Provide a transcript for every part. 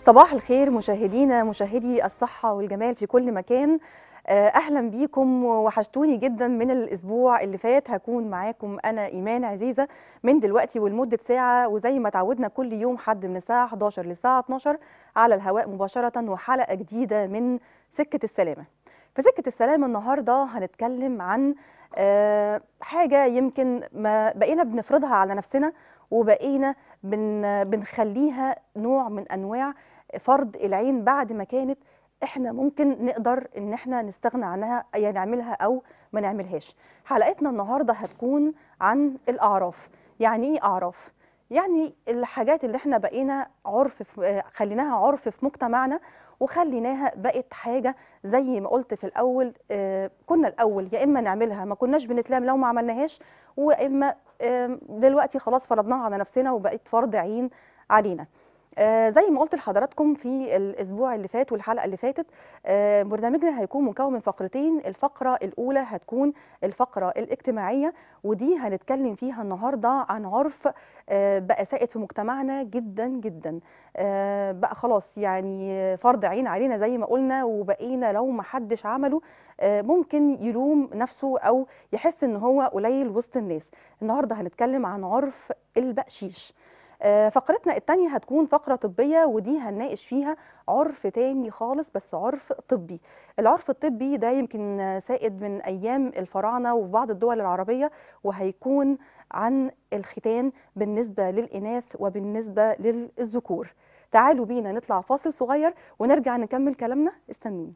صباح الخير مشاهدينا مشاهدي الصحة والجمال في كل مكان آه، أهلا بيكم وحشتوني جدا من الأسبوع اللي فات هكون معاكم أنا إيمان عزيزة من دلوقتي ولمدة ساعة وزي ما تعودنا كل يوم حد من الساعة 11 للساعة 12 على الهواء مباشرة وحلقة جديدة من سكة السلامة في سكة السلامة النهاردة هنتكلم عن آه، حاجة يمكن ما بقينا بنفرضها على نفسنا وبقينا بن بنخليها نوع من انواع فرض العين بعد ما كانت احنا ممكن نقدر ان احنا نستغنى عنها يا نعملها او ما نعملهاش حلقتنا النهارده هتكون عن الاعراف يعني ايه اعراف يعني الحاجات اللي احنا بقينا عرف في خليناها عرف في مجتمعنا وخليناها بقت حاجه زي ما قلت في الاول آه، كنا الاول يا اما نعملها ما كناش بنتلام لو ما عملناهاش واما آم، دلوقتي خلاص فرضناها على نفسنا وبقت فرض عين علينا آه، زي ما قلت لحضراتكم في الاسبوع اللي فات والحلقه اللي فاتت آه، برنامجنا هيكون مكون من فقرتين الفقره الاولى هتكون الفقره الاجتماعيه ودي هنتكلم فيها النهارده عن عرف آه، بقى سائد في مجتمعنا جدا جدا آه، بقى خلاص يعني فرض عين علينا زي ما قلنا وبقينا لو ما حدش عمله آه، ممكن يلوم نفسه او يحس ان هو قليل وسط الناس النهارده هنتكلم عن عرف البقشيش آه، فقرتنا التانية هتكون فقرة طبية ودي هنناقش فيها عرف تاني خالص بس عرف طبي العرف الطبي ده يمكن آه، سائد من أيام الفراعنة وفي بعض الدول العربية وهيكون عن الختان بالنسبة للإناث وبالنسبة للذكور تعالوا بينا نطلع فاصل صغير ونرجع نكمل كلامنا استنوني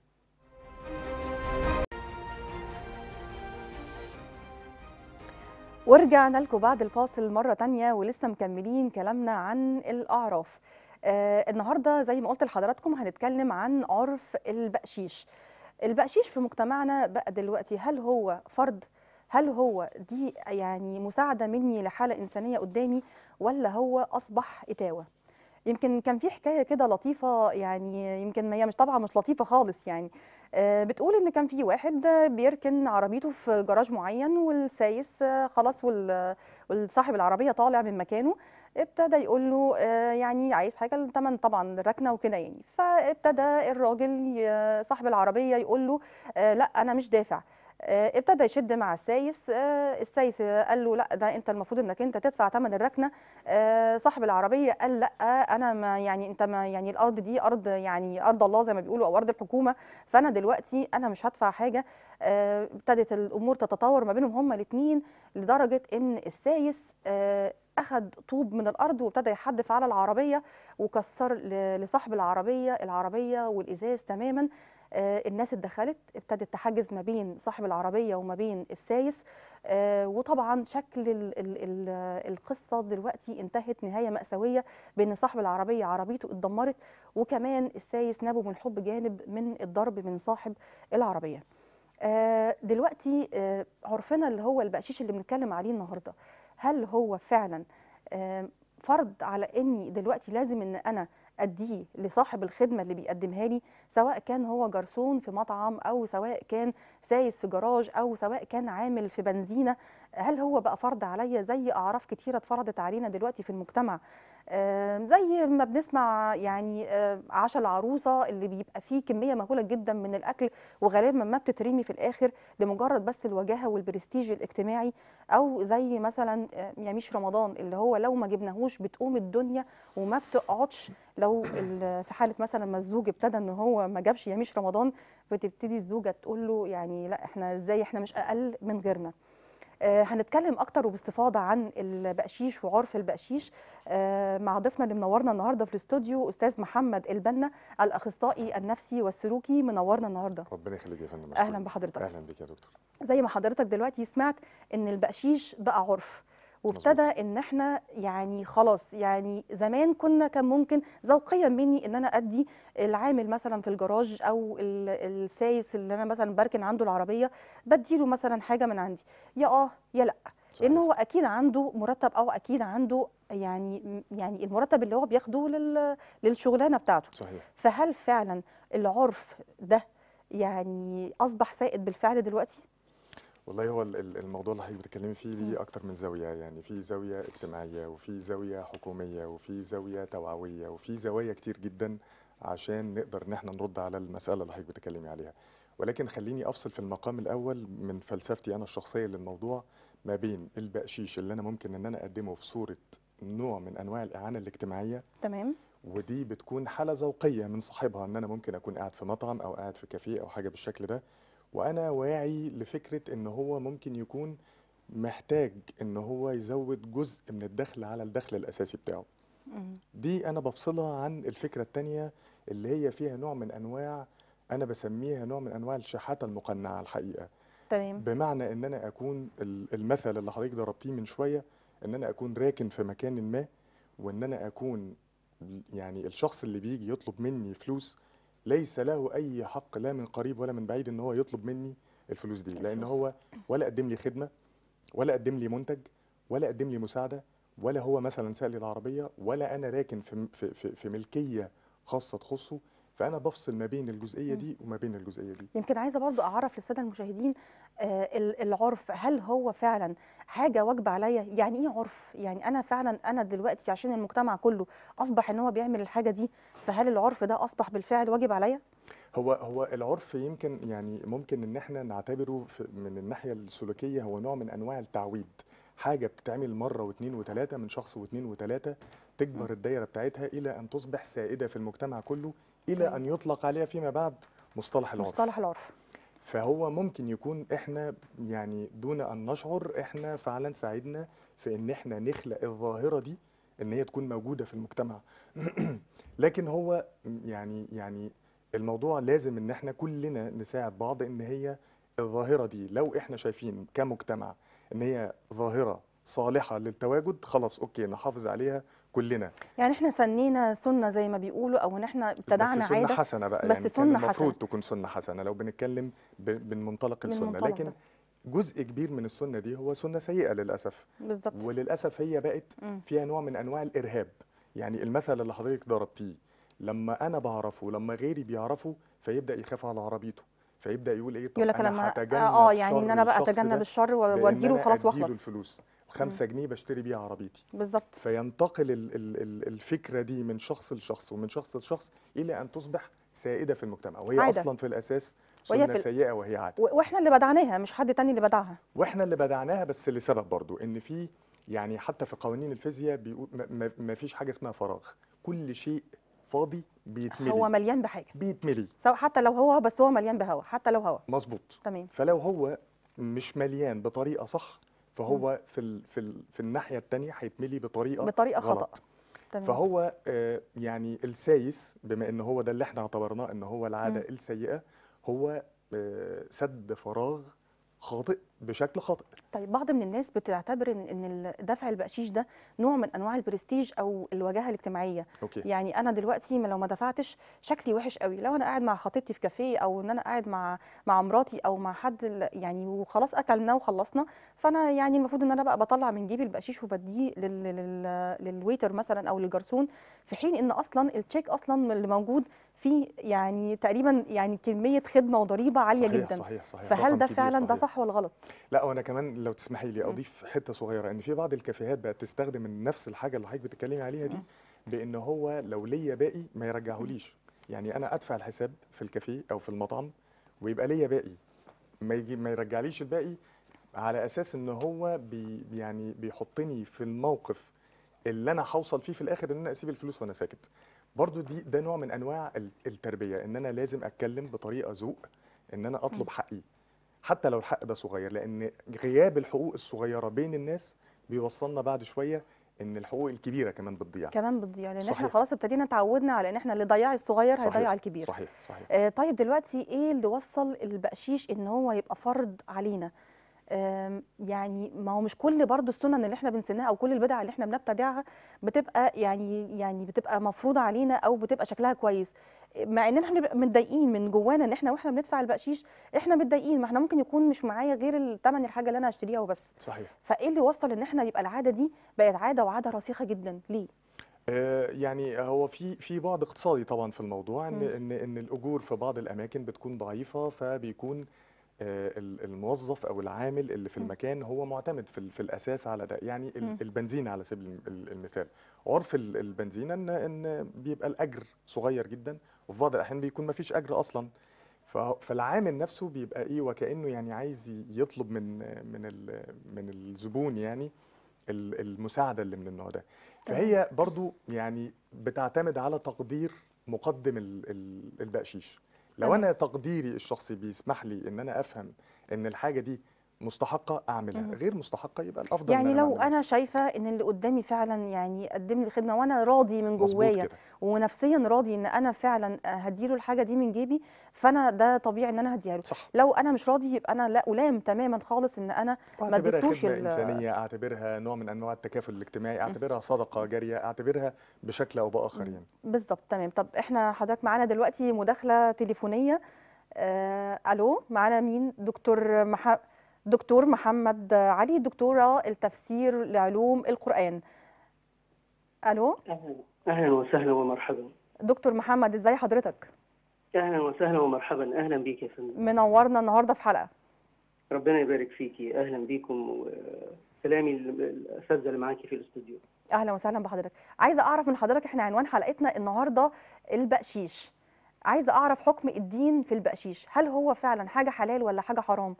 ورجعنا لكم بعد الفاصل مرة تانية ولسه مكملين كلامنا عن الأعراف آه النهاردة زي ما قلت لحضراتكم هنتكلم عن عرف البقشيش البقشيش في مجتمعنا بقى دلوقتي هل هو فرض هل هو دي يعني مساعدة مني لحالة إنسانية قدامي ولا هو أصبح إتاوة يمكن كان في حكايه كده لطيفه يعني يمكن ما هي مش طبعا مش لطيفه خالص يعني آه، بتقول ان كان في واحد آه، بيركن عربيته في جراج معين والسايس آه، خلاص وال- والصاحب العربيه طالع من مكانه ابتدى يقول له آه، يعني عايز حاجه الثمن طبعا الركنه وكده يعني فابتدى الراجل ي- صاحب العربيه يقول له آه، لا انا مش دافع آه، ابتدى يشد مع السايس آه، السايس قال له لا ده انت المفروض انك انت تدفع ثمن الركنه آه، صاحب العربيه قال لا انا ما يعني انت ما يعني الارض دي ارض يعني ارض الله زي ما بيقولوا او ارض الحكومه فانا دلوقتي انا مش هدفع حاجه آه، ابتدت الامور تتطور ما بينهم هما الاثنين لدرجه ان السايس آه، اخذ طوب من الارض وابتدى يحدف على العربيه وكسر ل- لصاحب العربيه العربيه والازاز تماما آه، الناس اتدخلت ابتدت تحجز ما بين صاحب العربيه وما بين السايس آه، وطبعا شكل ال ال ال القصه دلوقتي انتهت نهايه ماساويه بان صاحب العربيه عربيته اتدمرت وكمان السايس نابه من حب جانب من الضرب من صاحب العربيه. آه، دلوقتي آه، عرفنا اللي هو البقشيش اللي بنتكلم عليه النهارده هل هو فعلا آه، فرض على اني دلوقتي لازم ان انا اديه لصاحب الخدمه اللي بيقدمها لي سواء كان هو جرسون في مطعم او سواء كان سايس في جراج او سواء كان عامل في بنزينه هل هو بقى فرض عليا زي اعراف كتيره اتفرضت علينا دلوقتي في المجتمع آه، زي ما بنسمع يعني آه، عشا العروسه اللي بيبقى فيه كميه مهوله جدا من الاكل وغالبا ما بتترمي في الاخر لمجرد بس الوجاهه والبرستيج الاجتماعي او زي مثلا آه، يميش رمضان اللي هو لو ما جبناهوش بتقوم الدنيا وما بتقعدش لو ال- في حاله مثلا ما الزوج ابتدى ان هو ما جابش يميش رمضان بتبتدي الزوجه تقول له يعني لا احنا ازاي احنا مش اقل من غيرنا آه، هنتكلم اكتر وباستفاضه عن البقشيش وعرف البقشيش آه، مع ضيفنا اللي منورنا النهارده في الاستوديو استاذ محمد البنا الاخصائي النفسي والسلوكي منورنا النهارده ربنا يخليك يا فندم اهلا مشكور. بحضرتك اهلا بك يا دكتور زي ما حضرتك دلوقتي سمعت ان البقشيش بقى عرف وابتدى مظبوط. ان احنا يعني خلاص يعني زمان كنا كان ممكن ذوقيا مني ان انا ادي العامل مثلا في الجراج او ال- السايس اللي انا مثلا بركن عنده العربيه بديله مثلا حاجه من عندي يا اه يا لا لان صحيح. هو اكيد عنده مرتب او اكيد عنده يعني يعني المرتب اللي هو بياخده لل- للشغلانه بتاعته صحيح فهل فعلا العرف ده يعني اصبح سائد بالفعل دلوقتي والله هو ال- ال- الموضوع اللي حضرتك بتتكلمي فيه مم. ليه اكتر من زاويه يعني في زاويه اجتماعيه وفي زاويه حكوميه وفي زاويه توعويه وفي زوايا كتير جدا عشان نقدر ان احنا نرد على المساله اللي حضرتك بتتكلمي عليها ولكن خليني افصل في المقام الاول من فلسفتي انا الشخصيه للموضوع ما بين البقشيش اللي انا ممكن ان انا اقدمه في صوره نوع من انواع الاعانه الاجتماعيه تمام ودي بتكون حالة ذوقية من صاحبها ان انا ممكن اكون قاعد في مطعم او قاعد في كافيه او حاجة بالشكل ده وانا واعي لفكرة ان هو ممكن يكون محتاج ان هو يزود جزء من الدخل على الدخل الاساسي بتاعه مم. دي انا بفصلها عن الفكرة التانية اللي هي فيها نوع من انواع انا بسميها نوع من انواع الشحاتة المقنعة الحقيقة تمام بمعنى ان انا اكون ال- المثل اللي حضرتك ضربتيه من شويه ان انا اكون راكن في مكان ما وان انا اكون يعني الشخص اللي بيجي يطلب مني فلوس ليس له اي حق لا من قريب ولا من بعيد ان هو يطلب مني الفلوس دي لان الفلوس. هو ولا قدم لي خدمه ولا قدم لي منتج ولا قدم لي مساعده ولا هو مثلا سال لي العربيه ولا انا راكن في في في, في ملكيه خاصه تخصه فانا بفصل ما بين الجزئيه مم. دي وما بين الجزئيه دي يمكن عايزه برضو اعرف للساده المشاهدين آه، ال- العرف هل هو فعلا حاجه واجبه عليا يعني ايه عرف يعني انا فعلا انا دلوقتي عشان المجتمع كله اصبح ان هو بيعمل الحاجه دي فهل العرف ده اصبح بالفعل واجب عليا هو هو العرف يمكن يعني ممكن ان احنا نعتبره في من الناحيه السلوكيه هو نوع من انواع التعويد حاجه بتتعمل مره واثنين وثلاثه من شخص واثنين وثلاثه تكبر الدايره بتاعتها الى ان تصبح سائده في المجتمع كله الى تمام. ان يطلق عليها فيما بعد مصطلح العرف مصطلح العرف فهو ممكن يكون احنا يعني دون ان نشعر احنا فعلا ساعدنا في ان احنا نخلق الظاهره دي ان هي تكون موجوده في المجتمع لكن هو يعني يعني الموضوع لازم ان احنا كلنا نساعد بعض ان هي الظاهره دي لو احنا شايفين كمجتمع ان هي ظاهره صالحه للتواجد خلاص اوكي نحافظ عليها كلنا يعني احنا سنينا سنه زي ما بيقولوا او ان احنا ابتدعنا بس سنه عاده حسنه بقى بس يعني سنة كان المفروض حسنة. تكون سنه حسنه لو بنتكلم ب- من منطلق من السنه المنطلق لكن ده. جزء كبير من السنه دي هو سنه سيئه للاسف بالظبط وللاسف هي بقت مم. فيها نوع من انواع الارهاب يعني المثل اللي حضرتك ضربتيه لما انا بعرفه لما غيري بيعرفه فيبدا يخاف على عربيته فيبدا يقول ايه طب يقول لك انا لما هتجنب اه يعني ان شر انا بقى الشخص اتجنب ده الشر و- بإن واديله أنا وخلاص أديله واخلص الفلوس خمسة جنيه بشتري بيها عربيتي بالظبط فينتقل ال- ال- ال- الفكره دي من شخص لشخص ومن شخص لشخص الى ان تصبح سائده في المجتمع وهي عادة. اصلا في الاساس وهي سنه في ال- سيئه وهي عاده و- واحنا اللي بدعناها مش حد تاني اللي بدعها واحنا اللي بدعناها بس لسبب برضو ان في يعني حتى في قوانين الفيزياء بيقول ما- ما ما فيش حاجه اسمها فراغ كل شيء فاضي بيتملي هو مليان بحاجه بيتملي سواء حتى لو هو بس هو مليان بهواء حتى لو هواء مظبوط تمام فلو هو مش مليان بطريقه صح فهو في ال في ال في الناحيه الثانيه هيتملي بطريقه بطريقه غلط خطا تمام فهو آه، يعني السايس بما ان هو ده اللي احنا اعتبرناه ان هو العاده مم. السيئه هو آه، سد فراغ خاطئ بشكل خاطئ طيب بعض من الناس بتعتبر ان ان ال- دفع البقشيش ده نوع من انواع البرستيج او الواجهه الاجتماعيه اوكي يعني انا دلوقتي ما- لو ما دفعتش شكلي وحش قوي لو انا قاعد مع خطيبتي في كافيه او ان انا قاعد مع مع مراتي او مع حد ال- يعني وخلاص اكلنا وخلصنا فانا يعني المفروض ان انا بقى بطلع من جيبي البقشيش وبديه لل لل للويتر مثلا او للجرسون في حين ان اصلا التشيك اصلا اللي موجود فيه يعني تقريبا يعني كميه خدمه وضريبه عاليه صحيح جدا صحيح صحيح فهل رقم ده كبير فعلا ده صحيح. صح ولا غلط لا وانا كمان لو تسمحي لي مم. اضيف حته صغيره ان في بعض الكافيهات بقت تستخدم نفس الحاجه اللي حضرتك بتتكلمي عليها دي مم. بان هو لو ليا باقي ما يرجعهوليش يعني انا ادفع الحساب في الكافيه او في المطعم ويبقى ليا باقي ما يجي ما يرجعليش الباقي على اساس ان هو بي يعني بيحطني في الموقف اللي انا هوصل فيه في الاخر ان انا اسيب الفلوس وانا ساكت برضو دي ده نوع من انواع ال- التربيه ان انا لازم اتكلم بطريقه ذوق ان انا مم. اطلب حقي حتى لو الحق ده صغير لان غياب الحقوق الصغيره بين الناس بيوصلنا بعد شويه ان الحقوق الكبيره كمان بتضيع كمان بتضيع لان احنا صحيح. خلاص ابتدينا تعودنا على ان احنا اللي ضيع الصغير هيضيع صحيح الكبير صحيح صحيح آه طيب دلوقتي ايه اللي وصل البقشيش ان هو يبقى فرض علينا آم، يعني ما هو مش كل برضه السنن اللي احنا بنسنها او كل البدع اللي احنا بنبتدعها بتبقى يعني يعني بتبقى مفروضه علينا او بتبقى شكلها كويس مع ان احنا بنبقى متضايقين من جوانا ان احنا واحنا بندفع البقشيش احنا متضايقين ما احنا ممكن يكون مش معايا غير الثمن الحاجه اللي انا هشتريها وبس صحيح فايه اللي وصل ان احنا يبقى العاده دي بقت عاده وعاده رسيخه جدا ليه آه، يعني هو في في بعد اقتصادي طبعا في الموضوع ان مم. ان ان الاجور في بعض الاماكن بتكون ضعيفه فبيكون آه، ال- الموظف او العامل اللي في مم. المكان هو معتمد في, ال- في الاساس على ده يعني ال- مم. البنزين على سبيل الم- ال- المثال عرف ال- البنزين ان ان بيبقى الاجر صغير جدا وفي بعض الاحيان بيكون ما فيش اجر اصلا ف- فالعامل نفسه بيبقى ايه وكانه يعني عايز ي- يطلب من من ال- من الزبون يعني ال- المساعده اللي من النوع ده تمام. فهي برضو يعني بتعتمد على تقدير مقدم ال- ال- البقشيش لو تمام. انا تقديري الشخصي بيسمح لي ان انا افهم ان الحاجه دي مستحقه اعملها مهم. غير مستحقه يبقى الافضل يعني ان انا ما لو انا اعملهاش شايفه ان اللي قدامي فعلا يعني قدم لي خدمه وانا راضي من مظبوط جوايا كده ونفسيا راضي ان انا فعلا هديله الحاجه دي من جيبي فانا ده طبيعي ان انا هديها له صح لو انا مش راضي يبقى انا لا الام تماما خالص ان انا ما اعتبرها اديتوش خدمه ال- انسانيه اعتبرها نوع من انواع التكافل الاجتماعي مم. اعتبرها صدقه جاريه اعتبرها بشكل او باخر مم. يعني بالظبط تمام طب احنا حضرتك معانا دلوقتي مداخله تليفونيه آه الو معانا مين دكتور مح... دكتور محمد علي دكتوره التفسير لعلوم القران الو أهلا أهلا وسهلا ومرحبا دكتور محمد ازاي حضرتك أهلا وسهلا ومرحبا أهلا بيك يا فندم منورنا النهارده في حلقه ربنا يبارك فيكي أهلا بيكم وسلامي الأساتذة اللي معاكي في الاستوديو اهلا وسهلا بحضرتك عايزه اعرف من حضرتك احنا عنوان حلقتنا النهارده البقشيش عايزه اعرف حكم الدين في البقشيش هل هو فعلا حاجه حلال ولا حاجه حرام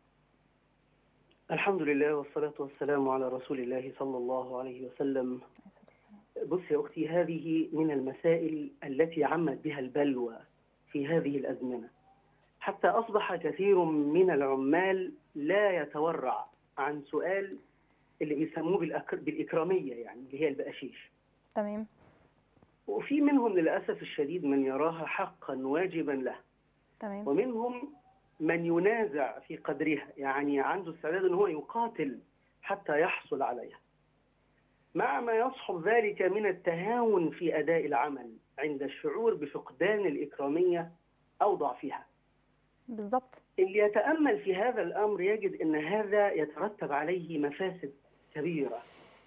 الحمد لله والصلاة والسلام على رسول الله صلى الله عليه وسلم بص يا أختي هذه من المسائل التي عمت بها البلوى في هذه الأزمنة حتى أصبح كثير من العمال لا يتورع عن سؤال اللي بيسموه بالأك- بالإكرامية يعني اللي هي البقاشيش تمام وفي منهم للأسف الشديد من يراها حقا واجبا له تمام ومنهم من ينازع في قدرها يعني عنده استعداد ان هو يقاتل حتى يحصل عليها مع ما يصحب ذلك من التهاون في اداء العمل عند الشعور بفقدان الاكراميه او ضعفها بالظبط اللي يتامل في هذا الامر يجد ان هذا يترتب عليه مفاسد كبيره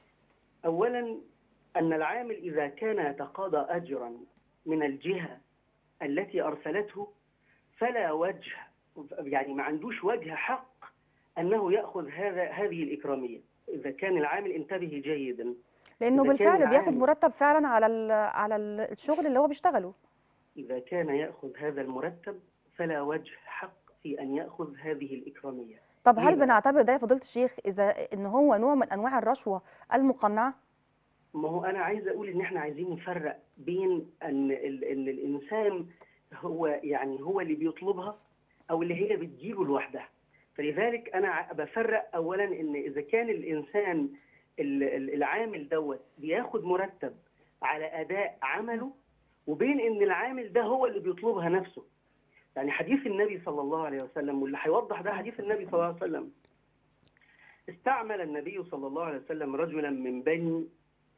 اولا ان العامل اذا كان يتقاضى اجرا من الجهه التي ارسلته فلا وجه يعني ما عندوش وجه حق انه ياخذ هذا هذه الاكراميه اذا كان العامل انتبه جيدا لانه إذا كان بالفعل بياخد العامل- مرتب فعلا على ال- على ال- الشغل اللي هو بيشتغله اذا كان ياخذ هذا المرتب فلا وجه حق في ان ياخذ هذه الاكراميه طب ليه هل بقى؟ بنعتبر ده يا فضيله الشيخ اذا ان هو نوع من انواع الرشوه المقنعه ما هو انا عايز اقول ان احنا عايزين نفرق بين ان ال- ان الانسان هو يعني هو اللي بيطلبها او اللي هي بتجيله لوحدها فلذلك انا ع- بفرق اولا ان اذا كان الانسان ال- ال- العامل دوت بياخد مرتب على اداء عمله وبين ان العامل ده هو اللي بيطلبها نفسه يعني حديث النبي صلى الله عليه وسلم واللي هيوضح ده حديث النبي صلى الله عليه وسلم استعمل النبي صلى الله عليه وسلم رجلا من بني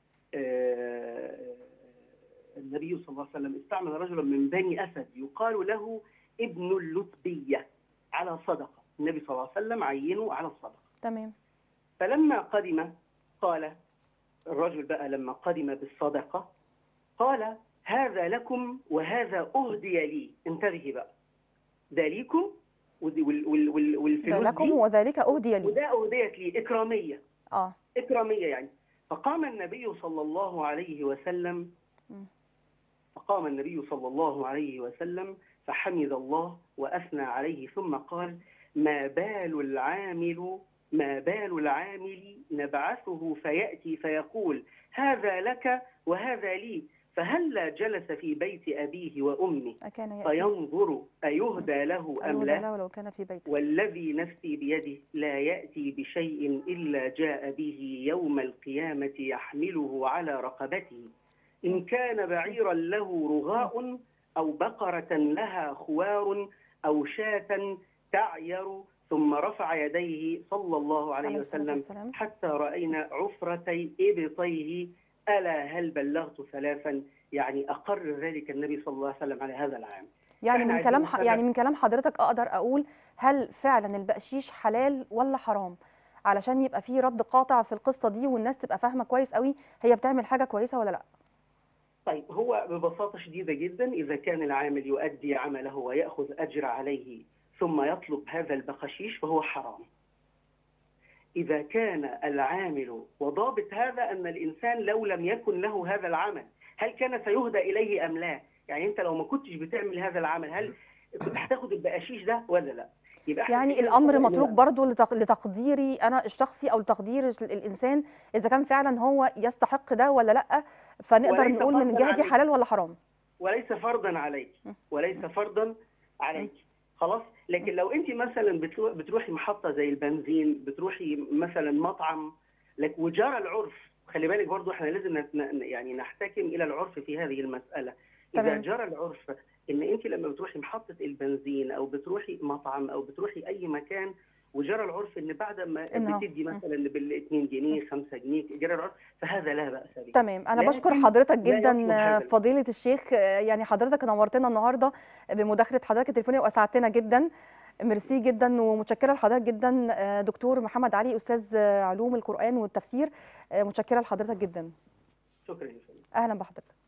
آه، النبي صلى الله عليه وسلم استعمل رجلا من بني أسد يقال له ابن اللتبية على صدقة النبي صلى الله عليه وسلم عينه على الصدقة تمام فلما قدم قال الرجل بقى لما قدم بالصدقة قال هذا لكم وهذا أهدي لي انتبهي بقى ده ليكم ودي- وال- وال- وال- ده والفلوس لكم دي وذلك اهدي لي وده أهديت لي إكرامية اه إكرامية يعني فقام النبي صلى الله عليه وسلم مم. فقام النبي صلى الله عليه وسلم فحمد الله وأثنى عليه ثم قال ما بال العامل ما بال العامل نبعثه فيأتي فيقول هذا لك وهذا لي فهلا جلس في بيت أبيه وأمه أكان يأتي فينظر أيهدى له أم أيهدى لا له لو كان في بيته والذي نفسي بيده لا يأتي بشيء إلا جاء به يوم القيامة يحمله على رقبته إن كان بعيرا له رغاء أو بقرة لها خوار أو شاة تعير ثم رفع يديه صلى الله عليه عليه الصلاة وسلم والسلام. حتى رأينا عفرتي إبطيه ألا هل بلغت ثلاثا يعني أقر ذلك النبي صلى الله عليه وسلم على هذا العام يعني إحنا من عايزين كلام ح... نفرق. يعني من كلام حضرتك اقدر اقول هل فعلا البقشيش حلال ولا حرام علشان يبقى في رد قاطع في القصه دي والناس تبقى فاهمه كويس قوي هي بتعمل حاجه كويسه ولا لا طيب هو ببساطة شديدة جدا إذا كان العامل يؤدي عمله ويأخذ أجر عليه ثم يطلب هذا البقشيش فهو حرام إذا كان العامل وضابط هذا أن الإنسان لو لم يكن له هذا العمل هل كان سيهدى إليه أم لا يعني أنت لو ما كنتش بتعمل هذا العمل هل كنت هتاخد البقاشيش ده ولا لا يبقى إحنا يعني كده الامر اتفقنا متروك بقى. برضو لتق- لتقديري انا الشخصي او لتقدير ال- الانسان اذا كان فعلا هو يستحق ده ولا لا فنقدر وليس نقول من فرضاً الجهه دي عليك. حلال ولا حرام وليس فرضا عليك م. وليس فرضا عليك خلاص لكن لو انت مثلا بترو- بتروحي محطه زي البنزين بتروحي مثلا مطعم لك وجرى العرف خلي بالك برضو احنا لازم نت- ن- يعني نحتكم الى العرف في هذه المساله اذا تمام. جرى العرف ان انت لما بتروحي محطه البنزين او بتروحي مطعم او بتروحي اي مكان وجرى العرف ان بعد ما إنه- بتدي م. مثلا بال 2 جنيه 5 جنيه جرى العرف فهذا لا باس به تمام انا لكن بشكر حضرتك لا جدا يطلب هذا. فضيله الشيخ آه، يعني حضرتك نورتنا النهارده بمداخله حضرتك التليفونيه واسعدتنا جدا ميرسي جدا ومتشكره لحضرتك جدا آه، دكتور محمد علي استاذ آه، علوم القران والتفسير آه، متشكره لحضرتك جدا شكرا يا فندم اهلا بحضرتك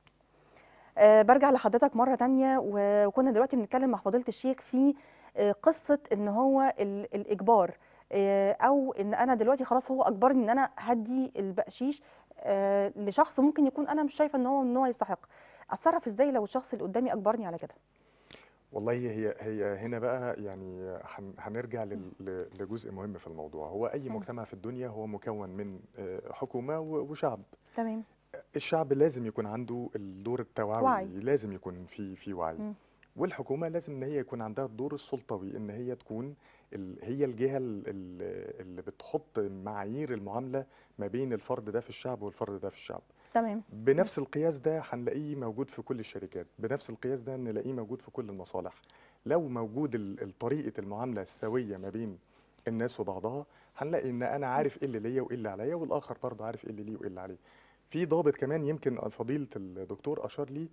أه برجع لحضرتك مره تانية و- وكنا دلوقتي بنتكلم مع فضيله الشيخ في آه، قصه ان هو ال- الاجبار آه، او ان انا دلوقتي خلاص هو اجبرني ان انا هدي البقشيش آه، لشخص ممكن يكون انا مش شايفه ان هو ان هو يستحق اتصرف ازاي لو الشخص اللي قدامي اجبرني على كده والله هي هي هنا بقى يعني هن- هنرجع لل- ل- لجزء مهم في الموضوع هو اي مم. مجتمع في الدنيا هو مكون من آه، حكومه و- وشعب تمام الشعب لازم يكون عنده الدور التوعوي وعي. لازم يكون في في وعي مم. والحكومه لازم ان هي يكون عندها الدور السلطوي ان هي تكون ال- هي الجهه ال- ال- اللي بتحط معايير المعامله ما بين الفرد ده في الشعب والفرد ده في الشعب تمام بنفس القياس ده هنلاقيه موجود في كل الشركات بنفس القياس ده نلاقيه موجود في كل المصالح لو موجود ال- ال- طريقه المعامله السويه ما بين الناس وبعضها هنلاقي ان انا عارف ايه اللي ليا وايه اللي عليا والاخر برضه عارف ايه اللي ليه وايه اللي عليه في ضابط كمان يمكن فضيله الدكتور اشار ليه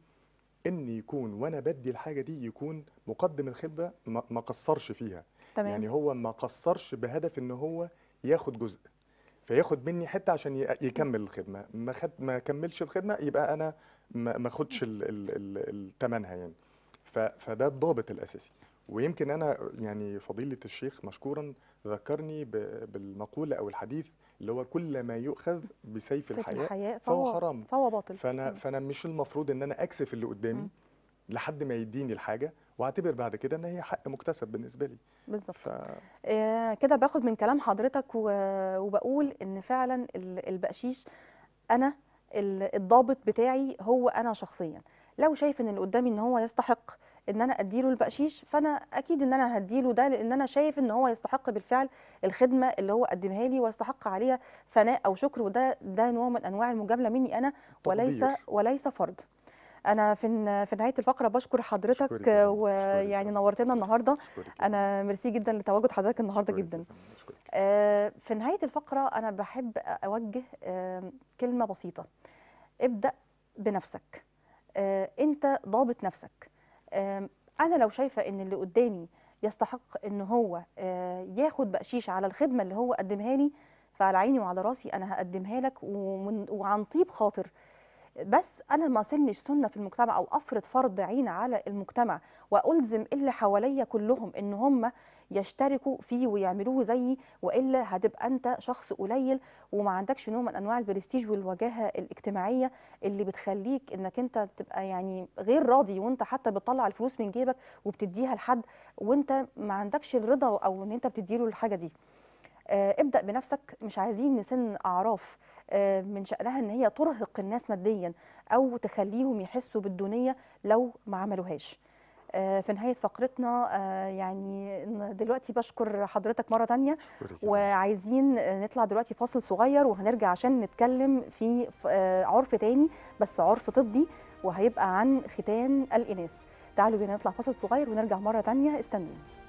ان يكون وانا بدي الحاجه دي يكون مقدم الخدمه ما ما قصرش فيها تمام يعني هو ما قصرش بهدف ان هو ياخد جزء فياخد مني حته عشان ي- يكمل الخدمه ما خد ما كملش الخدمه يبقى انا ما ما اخدش ال- ال- ال- ال- تمنها يعني ف- فده الضابط الاساسي ويمكن انا يعني فضيله الشيخ مشكورا ذكرني ب- بالمقوله او الحديث اللي هو كل ما يؤخذ بسيف سيف الحياء الحياء فهو فهو حرام فهو باطل فانا مم. فانا مش المفروض ان انا اكسف اللي قدامي مم. لحد ما يديني الحاجه واعتبر بعد كده ان هي حق مكتسب بالنسبه لي بالظبط ف آه، كده باخد من كلام حضرتك و- وبقول ان فعلا ال- البقشيش انا ال- الضابط بتاعي هو انا شخصيا لو شايف ان اللي قدامي ان هو يستحق ان انا اديله البقشيش فانا اكيد ان انا هديله ده لان انا شايف ان هو يستحق بالفعل الخدمه اللي هو قدمها لي ويستحق عليها ثناء او شكر وده ده نوع من انواع المجامله مني انا وليس تقدير. وليس فرض انا في الن- في نهايه الفقره بشكر حضرتك أشكرك يا فندم، ويعني أشكرك. نورتنا النهارده أشكرك يا انا ميرسي جدا لتواجد حضرتك النهارده أشكرك يا جدا فندم، أشكرك. آه، في نهايه الفقره انا بحب اوجه آه، كلمه بسيطه ابدا بنفسك آه، انت ضابط نفسك آه، انا لو شايفه ان اللي قدامي يستحق ان هو آه، ياخد بقشيش على الخدمه اللي هو قدمها لي فعلى عيني وعلى راسي انا هقدمها لك ومن وعن طيب خاطر بس انا ما سنش سنه في المجتمع او افرض فرض عين على المجتمع والزم اللي حواليا كلهم ان هم يشتركوا فيه ويعملوه زيي والا هتبقى انت شخص قليل وما عندكش نوع من انواع البرستيج والوجاهه الاجتماعيه اللي بتخليك انك انت تبقى يعني غير راضي وانت حتى بتطلع الفلوس من جيبك وبتديها لحد وانت ما عندكش الرضا او ان انت بتديله الحاجه دي آه، ابدا بنفسك مش عايزين نسن اعراف آه، من شانها ان هي ترهق الناس ماديا او تخليهم يحسوا بالدونيه لو ما عملوهاش آه، في نهايه فقرتنا آه، يعني إن دلوقتي بشكر حضرتك مره تانية أشكرك يا فندم. وعايزين آه، نطلع دلوقتي فاصل صغير وهنرجع عشان نتكلم في ف- آه، عرف تاني بس عرف طبي وهيبقى عن ختان الاناث تعالوا بينا نطلع فاصل صغير ونرجع مره تانية استنونا